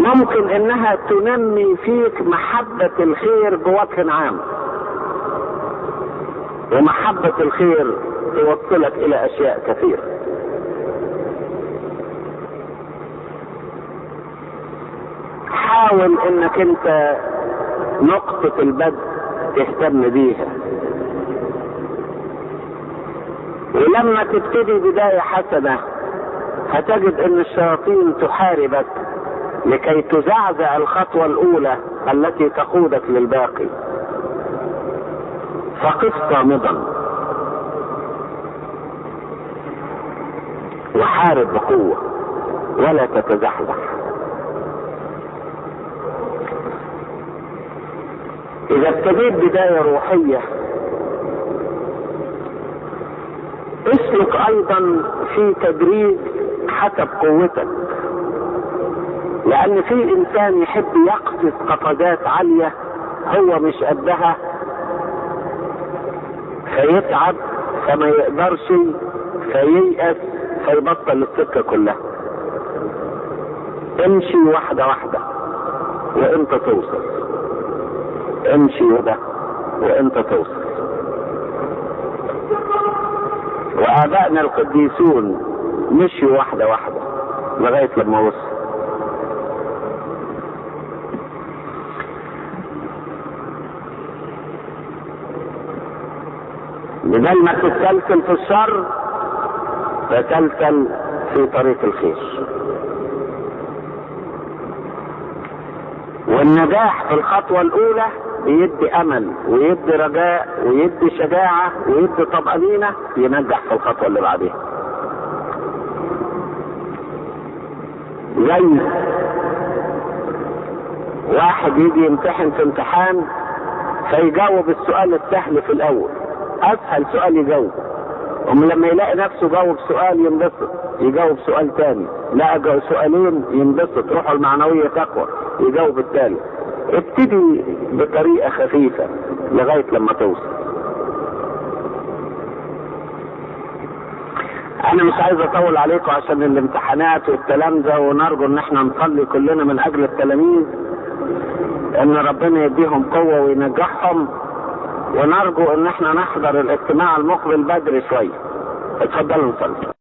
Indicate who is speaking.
Speaker 1: ممكن انها تنمي فيك محبة الخير بوجه عام ومحبة الخير توصلك الى اشياء كثيرة حاول انك انت نقطة البدء تهتم بيها ولما تبتدي بداية حسنة هتجد ان الشياطين تحاربك لكي تزعزع الخطوة الاولى التي تقودك للباقي فقف صامدا وحارب بقوة ولا تتزحزح اذا ابتديت بداية روحية اسلك ايضا في تدريج حسب قوتك لان في انسان يحب يقفز قفزات عالية هو مش قدها فيتعب فما يقدرش فييأس فيبطل السكة كلها امشي واحدة واحدة وانت توصل امشي وده وانت توصل وآبائنا القديسون مشوا واحدة واحدة لغاية لما وصل بدل ما تتسلسل في الشر تسلسل في طريق الخير والنجاح في الخطوة الأولى بيدي أمل ويدي رجاء ويدي شجاعة ويدي طمأنينة ينجح في الخطوة اللي بعديها. زي واحد يجي يمتحن في امتحان فيجاوب السؤال السهل في الأول أسهل سؤال يجاوب أم لما يلاقي نفسه جاوب سؤال ينبسط يجاوب سؤال تاني لا سؤالين ينبسط روحه المعنوية تقوى يجاوب الثالث ابتدي بطريقة خفيفة لغاية لما توصل انا مش عايز اطول عليكم عشان الامتحانات والكلام ده ونرجو ان احنا نصلي كلنا من اجل التلاميذ ان ربنا يديهم قوة وينجحهم ونرجو ان احنا نحضر الاجتماع المقبل بدري شوية اتفضلوا نصلي